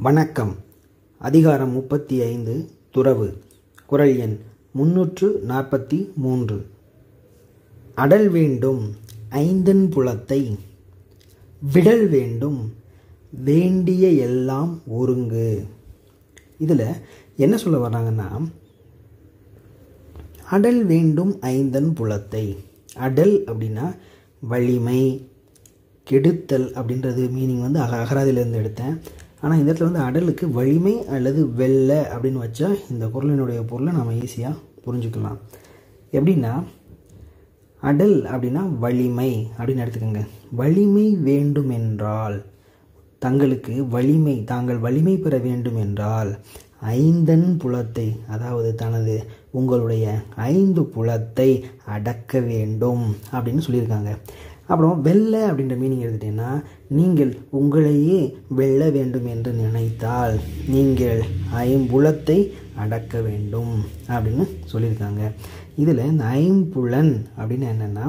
வணக்கம் அதிகாரம் முப்பத்தி ஐந்து துறவு குரல் எண் முன்னூற்று நாற்பத்தி மூன்று அடல் வேண்டும் ஐந்தன் புலத்தை விடல் வேண்டும் வேண்டிய எல்லாம் ஒருங்கு இதில் என்ன சொல்ல வர்றாங்கன்னா அடல் வேண்டும் ஐந்தன் புலத்தை அடல் அப்படின்னா வலிமை கெடுத்தல் அப்படின்றது மீனிங் வந்து அக அகராதியிலேருந்து எடுத்தேன் ஆனால் இந்த இடத்துல வந்து அடலுக்கு வலிமை அல்லது வெள்ள அப்படின்னு வச்சா இந்த குரலினுடைய பொருளை நம்ம ஈஸியாக புரிஞ்சுக்கலாம் எப்படின்னா அடல் அப்படின்னா வலிமை அப்படின்னு எடுத்துக்கோங்க வலிமை வேண்டும் என்றால் தங்களுக்கு வலிமை தாங்கள் வலிமை பெற வேண்டும் என்றால் ஐந்தன் புலத்தை அதாவது தனது உங்களுடைய ஐந்து புலத்தை அடக்க வேண்டும் அப்படின்னு சொல்லியிருக்காங்க அப்புறம் வெல்ல அப்படின்ற மீனிங் எடுத்துட்டீங்கன்னா நீங்கள் உங்களையே வெல்ல வேண்டும் என்று நினைத்தால் நீங்கள் ஐம்புலத்தை அடக்க வேண்டும் அப்படின்னு சொல்லியிருக்காங்க இதில் இந்த ஐம்புலன் அப்படின்னு என்னென்னா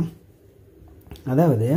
அதாவது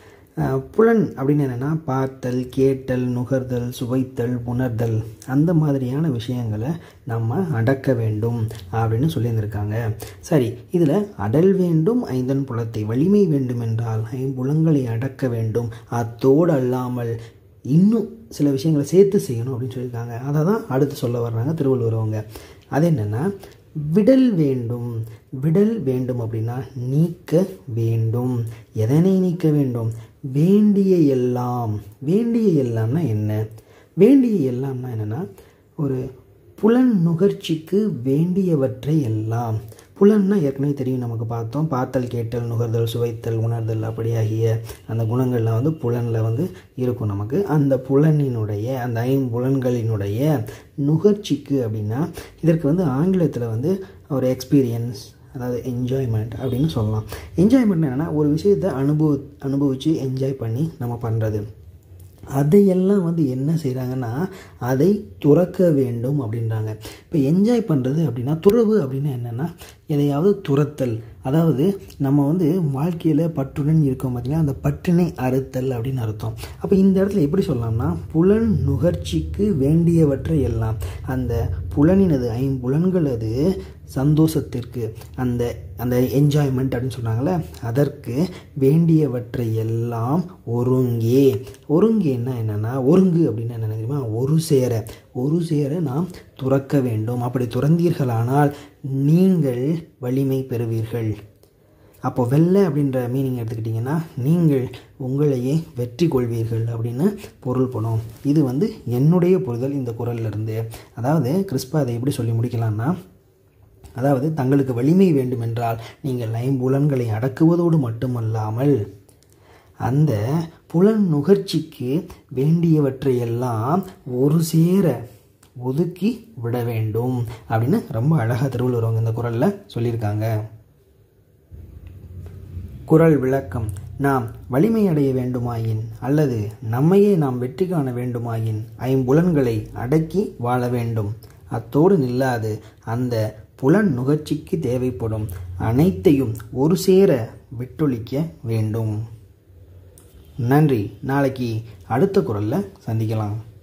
புலன் அப்படின்னு என்னென்னா பார்த்தல் கேட்டல் நுகர்தல் சுவைத்தல் உணர்தல் அந்த மாதிரியான விஷயங்களை நம்ம அடக்க வேண்டும் அப்படின்னு சொல்லியிருந்திருக்காங்க சரி இதில் அடல் வேண்டும் ஐந்தன் புலத்தை வலிமை வேண்டும் என்றால் ஐம்புலங்களை அடக்க வேண்டும் அத்தோடு அல்லாமல் இன்னும் சில விஷயங்களை சேர்த்து செய்யணும் அப்படின்னு சொல்லியிருக்காங்க அதை தான் அடுத்து சொல்ல வர்றாங்க திருவள்ளுவர் அவங்க அது என்னென்னா விடல் வேண்டும் விடல் வேண்டும் அப்படின்னா நீக்க வேண்டும் எதனை நீக்க வேண்டும் வேண்டிய எல்லாம் வேண்டிய எல்லாம்னா என்ன வேண்டிய எல்லாம்னா என்னென்னா ஒரு புலன் நுகர்ச்சிக்கு வேண்டியவற்றை எல்லாம் புலன்னா ஏற்கனவே தெரியும் நமக்கு பார்த்தோம் பார்த்தல் கேட்டல் நுகர்தல் சுவைத்தல் உணர்தல் அப்படியாகிய அந்த குணங்கள்லாம் வந்து புலனில் வந்து இருக்கும் நமக்கு அந்த புலனினுடைய அந்த ஐம்புலன்களினுடைய நுகர்ச்சிக்கு அப்படின்னா இதற்கு வந்து ஆங்கிலத்தில் வந்து ஒரு எக்ஸ்பீரியன்ஸ் அதாவது என்ஜாய்மெண்ட் அப்படின்னு சொல்லலாம் என்ஜாய்மெண்ட் என்னென்னா ஒரு விஷயத்தை அனுபவ அனுபவித்து என்ஜாய் பண்ணி நம்ம பண்ணுறது அதையெல்லாம் வந்து என்ன செய்கிறாங்கன்னா அதை துறக்க வேண்டும் அப்படின்றாங்க இப்போ என்ஜாய் பண்ணுறது அப்படின்னா துறவு அப்படின்னா என்னென்னா எதையாவது துரத்தல் அதாவது நம்ம வந்து வாழ்க்கையில் பற்றுடன் இருக்கோம் பார்த்திங்கன்னா அந்த பற்றினை அறுத்தல் அப்படின்னு அர்த்தம் அப்போ இந்த இடத்துல எப்படி சொல்லலாம்னா புலன் நுகர்ச்சிக்கு வேண்டியவற்றை எல்லாம் அந்த புலனினது ஐம்புலன்கள் அது சந்தோஷத்திற்கு அந்த அந்த என்ஜாய்மெண்ட் அப்படின்னு சொல்கிறாங்களே அதற்கு வேண்டியவற்றை எல்லாம் ஒருங்கே ஒருங்கேன்னா என்னென்னா ஒருங்கு அப்படின்னு என்ன தெரியுமா ஒரு சேர ஒரு சேர நாம் துறக்க வேண்டும் அப்படி துறந்தீர்களானால் நீங்கள் வலிமை பெறுவீர்கள் அப்போ வெள்ள அப்படின்ற மீனிங் எடுத்துக்கிட்டிங்கன்னா நீங்கள் உங்களையே வெற்றி கொள்வீர்கள் அப்படின்னு பொருள் படும் இது வந்து என்னுடைய புரிதல் இந்த குரல்லிருந்து அதாவது கிறிஸ்பா அதை எப்படி சொல்லி முடிக்கலாம்னா அதாவது தங்களுக்கு வலிமை வேண்டுமென்றால் நீங்கள் ஐம்புலன்களை அடக்குவதோடு மட்டுமல்லாமல் அந்த புலன் நுகர்ச்சிக்கு வேண்டியவற்றையெல்லாம் ஒரு சேர ஒதுக்கி விட வேண்டும் அப்படின்னு ரொம்ப அழகாக திருவள்ளுவர் இந்த குரலில் சொல்லியிருக்காங்க குரல் விளக்கம் நாம் வலிமை அடைய வேண்டுமாயின் அல்லது நம்மையே நாம் வெற்றி காண வேண்டுமாயின் ஐம்புலன்களை அடக்கி வாழ வேண்டும் அத்தோடு நில்லாது அந்த புலன் நுகர்ச்சிக்கு தேவைப்படும் அனைத்தையும் ஒரு சேர விட்டொழிக்க வேண்டும் நன்றி நாளைக்கு அடுத்த குரலில் சந்திக்கலாம்